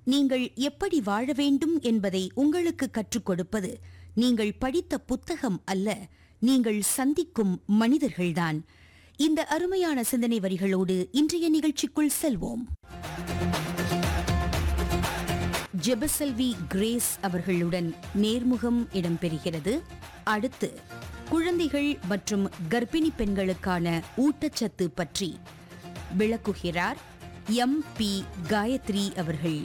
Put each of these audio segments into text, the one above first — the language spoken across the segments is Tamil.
நீங்கள் எப்படி வாழ வேண்டும் என்பதை உங்களுக்கு கற்றுக் கொடுப்பது நீங்கள் படித்த புத்தகம் அல்ல நீங்கள் சந்திக்கும் மனிதர்கள்தான் இந்த அருமையான சிந்தனை வரிகளோடு இன்றைய நிகழ்ச்சிக்குள் செல்வோம் ஜெபசெல்வி கிரேஸ் அவர்களுடன் நேர்முகம் இடம்பெறுகிறது அடுத்து குழந்தைகள் மற்றும் கர்ப்பிணி பெண்களுக்கான ஊட்டச்சத்து பற்றி விளக்குகிறார் எம் பி காயத்ரி அவர்கள்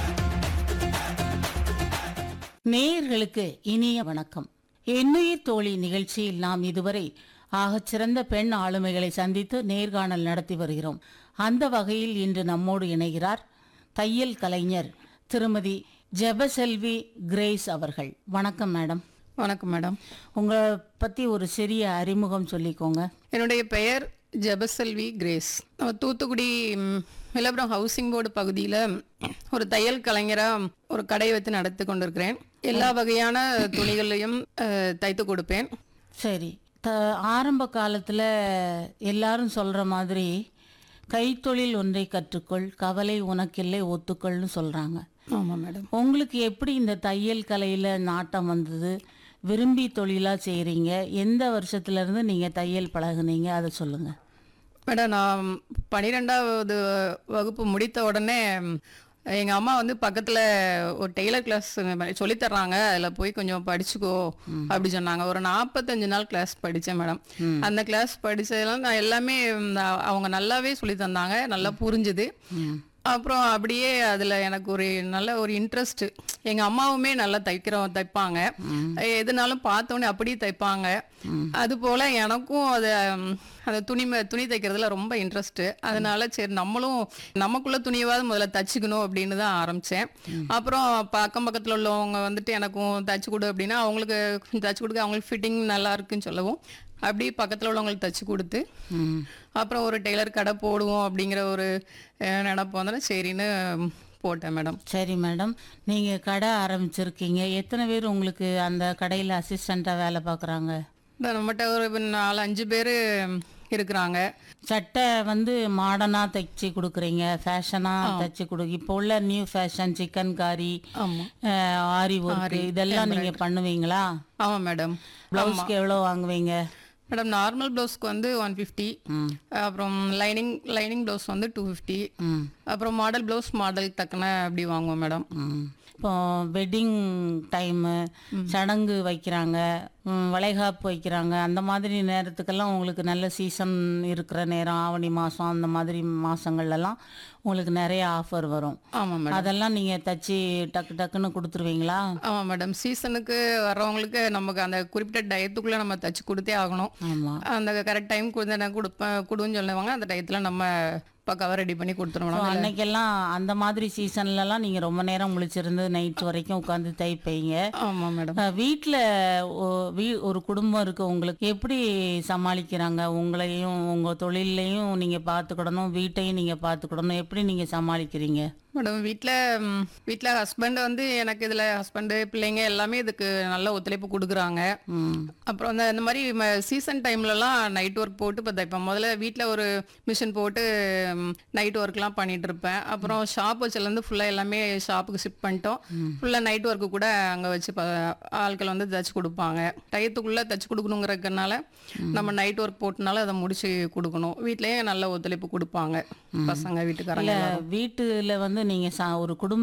நேயர்களுக்கு இனிய வணக்கம் எண்ணுயிர் தோழி நிகழ்ச்சியில் நாம் இதுவரை ஆகச்சிறந்த பெண் ஆளுமைகளை சந்தித்து நேர்காணல் நடத்தி வருகிறோம் அந்த வகையில் இன்று நம்மோடு இணைகிறார் தையல் கலைஞர் திருமதி ஜெபசெல்வி கிரேஸ் அவர்கள் வணக்கம் மேடம் வணக்கம் மேடம் உங்களை பத்தி ஒரு சிறிய அறிமுகம் சொல்லிக்கோங்க என்னுடைய பெயர் ஜெபசெல்வி கிரேஸ் நம்ம தூத்துக்குடி ம், விளம்பரம் ஹவுசிங் போர்டு பகுதியில் ஒரு தையல் கலைஞராக ஒரு கடை வைத்து நடத்தி கொண்டிருக்கிறேன் எல்லா வகையான துணிகளையும் அஹ், தைத்து கொடுப்பேன் சரி த ஆரம்ப காலத்தில் எல்லாரும் சொல்கிற மாதிரி கைத்தொழில் ஒன்றை கற்றுக்கொள் கவலை உனக்கில்லை ஒத்துக்கொள்னு சொல்கிறாங்க ஆமாம் மேடம் உங்களுக்கு எப்படி இந்த தையல் கலையில் நாட்டம் வந்தது விரும்பி தொழிலாக செய்கிறீங்க எந்த வருஷத்துலேருந்து நீங்கள் தையல் பழகுனீங்க அதை சொல்லுங்கள் மேடம் நான் பன்னிரெண்டாவது வகுப்பு முடித்த உடனே எங்கள் அம்மா வந்து பக்கத்தில் ஒரு டெய்லர் கிளாஸ் சொல்லித் தர்றாங்க அதில் போய் கொஞ்சம் படிச்சுக்கோ அப்படி சொன்னாங்க ஒரு நாற்பத்தஞ்சு நாள் கிளாஸ் படித்தேன் மேடம் அந்த கிளாஸ் படித்ததெல்லாம் நான் எல்லாமே ம், அவங்க நல்லாவே சொல்லி தந்தாங்க நல்லா புரிஞ்சுது அப்புறம் அப்படியே அதில் எனக்கு ஒரு நல்ல ஒரு இன்ட்ரெஸ்ட் எங்கள் அம்மாவுமே நல்லா தைக்கிறோம் தைப்பாங்க எதுனாலும் பார்த்தோன்னே அப்படியே தைப்பாங்க அதுபோல் எனக்கும் அதை ம், அந்த துணி ம- துணி தைக்கிறதுல ரொம்ப இன்ட்ரெஸ்ட்டு அதனால சரி நம்மளும் நமக்குள்ள துணியவாவது முதல்ல தச்சுக்கணும் அப்படின்னு தான் ஆரம்பித்தேன் அப்புறம் பக்கம் பக்கத்தில் உள்ளவங்க வந்துட்டு எனக்கும் தச்சு கொடு அப்படின்னா அவங்களுக்கு தச்சு கொடுக்க அவங்களுக்கு ஃபிட்டிங் நல்லா இருக்குன்னு சொல்லவும் அப்படி பக்கத்தில் உள்ளவங்களுக்கு தச்சு கொடுத்து அப்புறம் ஒரு டெய்லர் கடை போடுவோம் அப்படிங்கிற ஒரு அஹ், நினப்பு வந்தோன்னே சரின்னு போட்டேன் மேடம் சரி மேடம் நீங்கள் கடை ஆரம்பிச்சிருக்கீங்க எத்தனை பேர் உங்களுக்கு அந்த கடையில் அசிஸ்டண்ட்டாக வேலை பார்க்குறாங்க இந்த நம்மகிட்ட ஒரு நாலு அஞ்சு பேர் இருக்கிறாங்க சட்டை வந்து மாடர்னாக தைச்சி கொடுக்குறீங்க ஃபேஷனாக தைச்சி கொடு இப்போ உள்ள நியூ ஃபேஷன் சிக்கன் காரி ஆமாம் ஆரி ஒர்க் இதெல்லாம் நீங்கள் பண்ணுவீங்களா ஆமாம் மேடம் ப்ளவுஸ்க்கு எவ்வளோ வாங்குவீங்க மேடம் நார்மல் ப்ளவுஸ்க்கு வந்து ஒன் ஃபிஃப்டி அப்புறம் லைனிங் லைனிங் ப்ளவுஸ் வந்து டூ ஃபிஃப்டி ம் அப்புறம் மாடல் ப்ளவுஸ் மாடல் தக்கன அப்படி வாங்குவோம் மேடம் ம். இப்போ வெட்டிங் டைமு சடங்கு வைக்கிறாங்க ம், வளைகாப்பு வைக்கிறாங்க அந்த மாதிரி நேரத்துக்கெல்லாம் உங்களுக்கு நல்ல சீசன் இருக்கிற நேரம் ஆவணி மாதம் அந்த மாதிரி மாதங்கள்லாம் உங்களுக்கு நிறைய ஆஃபர் வரும் ஆமாம் மேடம் அதெல்லாம் நீங்கள் தச்சு டக்கு டக்குன்னு கொடுத்துருவீங்களா ஆமாம் மேடம் சீசனுக்கு வர்றவங்களுக்கு நமக்கு அந்த குறிப்பிட்ட டயத்துக்குள்ளே நம்ம தச்சு கொடுத்தே ஆகணும் ஆமாம் அந்த கரெக்ட் டைம் கொடுத்து கொடுப்பேன் கொடுன்னு சொல்லுவாங்க அந்த டயத்தில் நம்ம பக்காவாக ரெடி பண்ணி கொடுத்துருவோம் ஸோ மேடம் அன்னைக்கெல்லாம் அந்த மாதிரி சீசன்லலாம் நீங்கள் ரொம்ப நேரம் முழிச்சிருந்து நைட் வரைக்கும் உட்காந்து தைப்பீங்க ஆமாம் மேடம் வீட்டில் வீ ஒரு குடும்பம் இருக்கு உங்களுக்கு எப்படி சமாளிக்கிறாங்க உங்களையும் உங்கள் தொழிலையும் நீங்கள் பார்த்துக்கிடணும் வீட்டையும் நீங்கள் பார்த்துக்கிடணும் எப்படி நீங்கள் சமாளிக்கிறீங்க மேடம் வீட்டில் வீட்டில் ஹஸ்பண்ட் வந்து எனக்கு இதில் ஹஸ்பண்டு பிள்ளைங்க எல்லாமே இதுக்கு நல்ல ஒத்துழைப்பு கொடுக்குறாங்க ம் அப்புறம் அந்த இந்த மாதிரி சீசன் டைம்லலாம் நைட் ஒர்க் போட்டு இப்போ தைப்பேன் முதல்ல வீட்டில் ஒரு மிஷின் போட்டு நைட் ஒர்க்லாம் பண்ணிட்டு இருப்பேன் அப்புறம் ஷாப் வச்சுலேருந்து ஃபுல்லாக எல்லாமே ஷாப்புக்கு ஷிஃப்ட் பண்ணிட்டோம் ஃபுல்லாக நைட் ஒர்க்கு கூட அங்கே வச்சு ப- ஆட்கள் வந்து தைச்சு கொடுப்பாங்க டயத்துக்குள்ளே தைச்சு கொடுக்கணுங்கிறதுனால நம்ம நைட் ஒர்க் போட்டனால அதை முடிச்சு கொடுக்கணும் வீட்லேயே நல்ல ஒத்துழைப்பு கொடுப்பாங்க பசங்க வீட்டுக்காரங்க இல்லை எல்லாரும். வீட்டில் வந்து நீங்கள் சா ஒரு குடும்ப